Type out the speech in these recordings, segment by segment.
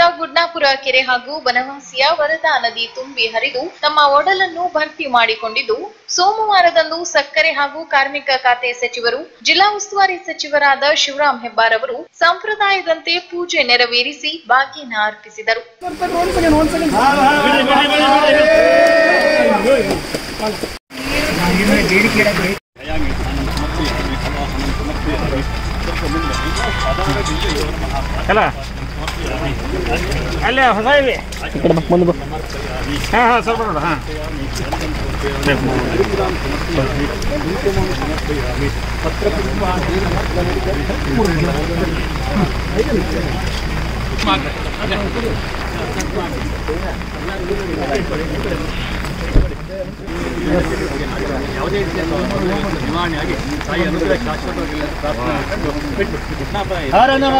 ನಗರದಿಂದ ಗುಡ್ನಾಪುರ ಕೆರೆ ಹಾಗೂ ಬನವಾಸಿಯ ವರದಾ ನದಿ ತುಂಬಿ ಹರಿದು ತಮ್ಮ ಒಡಲನ್ನು ಭರ್ತಿ ಮಾಡಿಕೊಂಡಿದ್ದು ಸೋಮವಾರದಂದು ಸಕ್ಕರೆ ಹಾಗೂ ಕಾರ್ಮಿಕ ಖಾತೆ ಸಚಿವರು ಜಿಲ್ಲಾ ಉಸ್ತುವಾರಿ ಸಚಿವರಾದ ಶಿವರಾಂ ಹೆಬ್ಬಾರ್ ಅವರು ಸಂಪ್ರದಾಯದಂತೆ ಪೂಜೆ ನೆರವೇರಿಸಿ ಬಾಗಿನ ಅರ್ಪಿಸಿದರು ಅಲ್ಲ ಅಲ್ಲೇ ಹೊಸ ಇವೆ ಮುಂದೆ ಬಾ ಹಾಂ ಹಾಂ ಸ್ವಲ್ಪ ನೋಡು ಹಾಂ ಯಾವುದೇ ರೀತಿಯ ನಿವಾರಣೆಯಾಗಿ ತಾಯಿ ಅನುಗ್ರಹ ಶಾಶ್ವತವಾಗಿಲ್ಲ ಪ್ರಾರ್ಥನೆ ಹರ ನಮ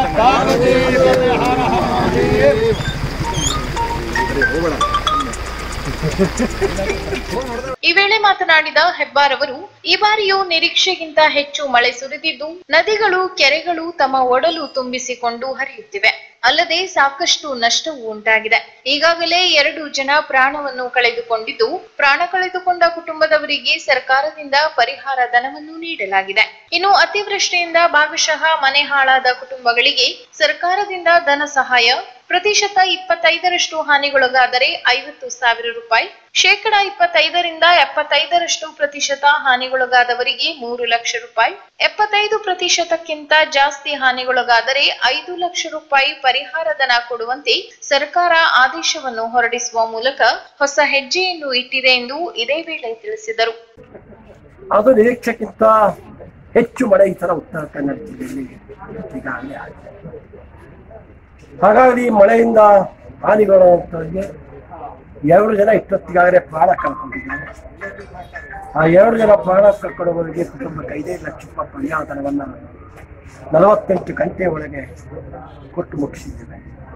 ಈ ವೇಳೆ ಮಾತನಾಡಿದ ಹೆಬ್ಬಾರ್ ಅವರು ಈ ಬಾರಿಯೂ ನಿರೀಕ್ಷೆಗಿಂತ ಹೆಚ್ಚು ಮಳೆ ಸುರಿದಿದ್ದು ನದಿಗಳು ಕೆರೆಗಳು ತಮ್ಮ ಒಡಲು ತುಂಬಿಸಿಕೊಂಡು ಹರಿಯುತ್ತಿವೆ ಅಲ್ಲದೆ ಸಾಕಷ್ಟು ನಷ್ಟವೂ ಉಂಟಾಗಿದೆ ಈಗಾಗಲೇ ಎರಡು ಜನ ಪ್ರಾಣವನ್ನು ಕಳೆದುಕೊಂಡಿದ್ದು ಪ್ರಾಣ ಕಳೆದುಕೊಂಡ ಕುಟುಂಬದವರಿಗೆ ಸರ್ಕಾರದಿಂದ ಪರಿಹಾರ ಧನವನ್ನು ನೀಡಲಾಗಿದೆ ಇನ್ನು ಅತಿವೃಷ್ಟಿಯಿಂದ ಭಾಗಶಃ ಮನೆ ಹಾಳಾದ ಕುಟುಂಬಗಳಿಗೆ ಸರ್ಕಾರದಿಂದ ಧನ ಸಹಾಯ ಪ್ರತಿಶತ ಇಪ್ಪತ್ತೈದರಷ್ಟು ಹಾನಿಗೊಳಗಾದರೆ ಐವತ್ತು ಸಾವಿರ ರೂಪಾಯಿ ಶೇಕಡ ಇಪ್ಪತ್ತೈದರಿಂದ ಎಪ್ಪತ್ತೈದರಷ್ಟು ಪ್ರತಿಶತ ಹಾನಿಗೊಳಗಾದವರಿಗೆ ಮೂರು ಲಕ್ಷ ರೂಪಾಯಿ ಎಪ್ಪತ್ತೈದು ಪ್ರತಿಶತಕ್ಕಿಂತ ಜಾಸ್ತಿ ಹಾನಿಗೊಳಗಾದರೆ ಐದು ಲಕ್ಷ ರೂಪಾಯಿ ಪರಿಹಾರ ಧನ ಕೊಡುವಂತೆ ಸರ್ಕಾರ ಆದೇಶವನ್ನು ಹೊರಡಿಸುವ ಮೂಲಕ ಹೊಸ ಹೆಜ್ಜೆಯನ್ನು ಇಟ್ಟಿದೆ ಎಂದು ಇದೇ ವೇಳೆ ತಿಳಿಸಿದರು ಅದು ನಿರೀಕ್ಷೆಗಿಂತ ಹೆಚ್ಚು ಮಳೆ ಈ ಥರ ಉತ್ತರ ಕನ್ನಡ ಜಿಲ್ಲೆಯಲ್ಲಿ ಈಗಾಗಲೇ ಆಗಿದೆ ಹಾಗಾಗಿ ಮಳೆಯಿಂದ ಹಾನಿಗೊಳಗಾದವರಿಗೆ ಎರಡು ಜನ ಇಷ್ಟೊತ್ತಿಗಾಗಲೇ ಪ್ರಾಣ ಕಳ್ಕೊಂಡಿದ್ದಾರೆ ಆ ಎರಡು ಜನ ಪ್ರಾಣ ಕಳ್ಕೊಳ್ಳೋವರಿಗೆ ಕುಟುಂಬಕ್ಕೆ ಐದೈದು ಲಕ್ಷ ರೂಪಾಯಿ ಪರಿಹಾರ ಧನವನ್ನು ನಲವತ್ತೆಂಟು ಗಂಟೆ ಒಳಗೆ ಕೊಟ್ಟು ಮುಗಿಸಿದ್ದೇವೆ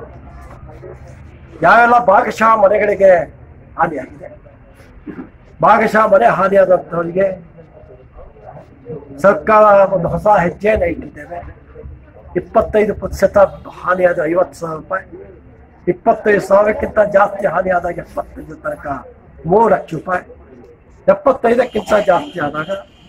ಯಾವೆಲ್ಲ ಭಾಗಶಃ ಮನೆಗಳಿಗೆ ಹಾನಿಯಾಗಿದೆ ಭಾಗಶಃ ಮನೆ ಹಾನಿಯಾದಂಥವರಿಗೆ ಸರ್ಕಾರ ಒಂದು ಹೊಸ ಹೆಜ್ಜೆಯನ್ನು ಇಟ್ಟಿದ್ದೇವೆ ಇಪ್ಪತ್ತೈದು ಪ್ರತಿಶತ ಹಾನಿಯಾದ ಐವತ್ತು ಸಾವಿರ ರೂಪಾಯಿ ಇಪ್ಪತ್ತೈದು ಸಾವಿರಕ್ಕಿಂತ ಜಾಸ್ತಿ ಹಾನಿಯಾದಾಗ ಎಪ್ಪತ್ತೈದು ತನಕ ಮೂರು ಲಕ್ಷ ರೂಪಾಯಿ ಎಪ್ಪತ್ತೈದಕ್ಕಿಂತ ಜಾಸ್ತಿ ಆದಾಗ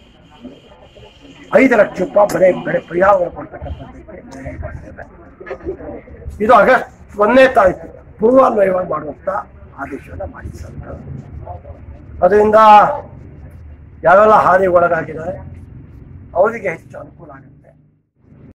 ಐದು ಲಕ್ಷ ರೂಪಾಯಿ ಬೆಳೆ ಬೆಳೆ ಪರಿಹಾರ ಕೊಡ್ತಕ್ಕಂಥದ್ದಕ್ಕೆ ನಿರ್ಣಯ ಮಾಡಿದ್ದೇವೆ ಇದು ಆಗಸ್ಟ್ ಒಂದನೇ ತಾರೀಕು ಪೂರ್ವಾನ್ವಯವಾಗಿ ಮಾಡುವಂತ ಆದೇಶವನ್ನು ಮಾಡಿ ಸರ್ಕಾರ ಅದರಿಂದ ಯಾವೆಲ್ಲ ಹಾನಿ ಒಳಗಾಗಿದ್ದಾರೆ ಅವರಿಗೆ ಹೆಚ್ಚು ಅನುಕೂಲ ಆಗುತ್ತೆ